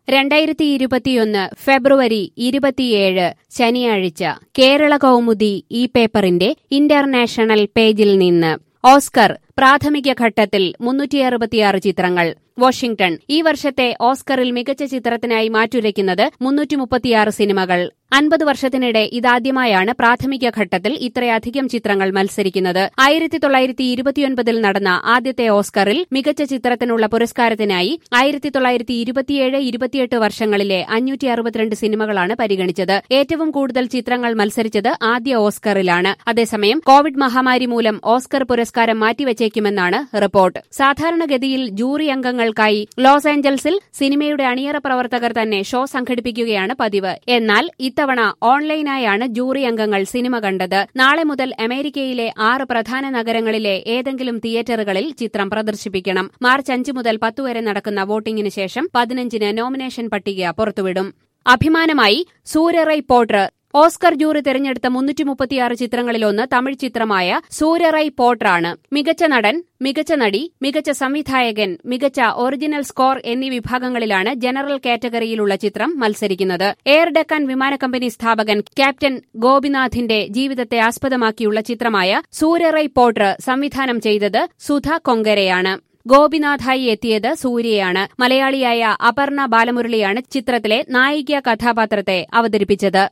രണ്ടായിരത്തി ഇരുപത്തിയൊന്ന് ഫെബ്രുവരി ഇരുപത്തിയേഴ് ശനിയാഴ്ച കേരള കൗമുദി ഈ പേപ്പറിന്റെ ഇന്റർനാഷണൽ പേജിൽ നിന്ന് ഓസ്കർ പ്രാഥമിക ഘട്ടത്തിൽ മുന്നൂറ്റി അറുപത്തിയാറ് ചിത്രങ്ങൾ വാഷിംഗ്ടൺ ഈ വർഷത്തെ ഓസ്കറിൽ മികച്ച ചിത്രത്തിനായി മാറ്റുരയ്ക്കുന്നത് മുന്നൂറ്റി മുപ്പത്തിയാറ് സിനിമകൾ അൻപത് വർഷത്തിനിടെ ഇതാദ്യമായാണ് പ്രാഥമിക ഘട്ടത്തിൽ ഇത്രയധികം ചിത്രങ്ങൾ മത്സരിക്കുന്നത് ആയിരത്തി തൊള്ളായിരത്തി ഇരുപത്തിയൊൻപതിൽ നടന്ന ആദ്യത്തെ ഓസ്കറിൽ മികച്ച ചിത്രത്തിനുള്ള പുരസ്കാരത്തിനായി ആയിരത്തി തൊള്ളായിരത്തി ഇരുപത്തിയേഴ് ഇരുപത്തിയെട്ട് വർഷങ്ങളിലെ അഞ്ഞൂറ്റി അറുപത്തിരണ്ട് സിനിമകളാണ് പരിഗണിച്ചത് ഏറ്റവും കൂടുതൽ ചിത്രങ്ങൾ മത്സരിച്ചത് ആദ്യ ഓസ്കറിലാണ് അതേസമയം കോവിഡ് മഹാമാരി മൂലം ഓസ്കർ പുരസ്കാരം മാറ്റിവച്ചേക്കുമെന്നാണ് റിപ്പോർട്ട് സാധാരണഗതിയിൽ ജൂറി അംഗങ്ങൾക്കായി ലോസ് ഏഞ്ചൽസിൽ സിനിമയുടെ അണിയറ പ്രവർത്തകർ തന്നെ ഷോ സംഘടിപ്പിക്കുകയാണ് പതിവ് എന്നാൽ ഇത്തവണ ഓൺലൈനായാണ് ജൂറി അംഗങ്ങൾ സിനിമ കണ്ടത് നാളെ മുതൽ അമേരിക്കയിലെ ആറ് പ്രധാന നഗരങ്ങളിലെ ഏതെങ്കിലും തിയേറ്ററുകളിൽ ചിത്രം പ്രദർശിപ്പിക്കണം മാർച്ച് അഞ്ച് മുതൽ പത്ത് വരെ നടക്കുന്ന വോട്ടിംഗിന് ശേഷം പതിനഞ്ചിന് നോമിനേഷൻ പട്ടിക പുറത്തുവിടും അഭിമാനമായി സൂര്യറൈ പോട്ടർ ഓസ്കർ ജൂറി തെരഞ്ഞെടുത്ത മുന്നൂറ്റി മുപ്പത്തിയാറ് ചിത്രങ്ങളിലൊന്ന് തമിഴ് ചിത്രമായ സൂര്യറൈ പോട്ടറാണ് മികച്ച നടൻ മികച്ച നടി മികച്ച സംവിധായകൻ മികച്ച ഒറിജിനൽ സ്കോർ എന്നീ വിഭാഗങ്ങളിലാണ് ജനറൽ കാറ്റഗറിയിലുള്ള ചിത്രം മത്സരിക്കുന്നത് എയർ ഡക്കാൻ വിമാന കമ്പനി സ്ഥാപകൻ ക്യാപ്റ്റൻ ഗോപിനാഥിന്റെ ജീവിതത്തെ ആസ്പദമാക്കിയുള്ള ചിത്രമായ സൂര്യറൈ പോട്ടർ സംവിധാനം ചെയ്തത് സുധ കൊങ്കരയാണ് ഗോപിനാഥായി എത്തിയത് സൂര്യയാണ് മലയാളിയായ അപർണ ബാലമുരളിയാണ് ചിത്രത്തിലെ നായിക കഥാപാത്രത്തെ അവതരിപ്പിച്ചത്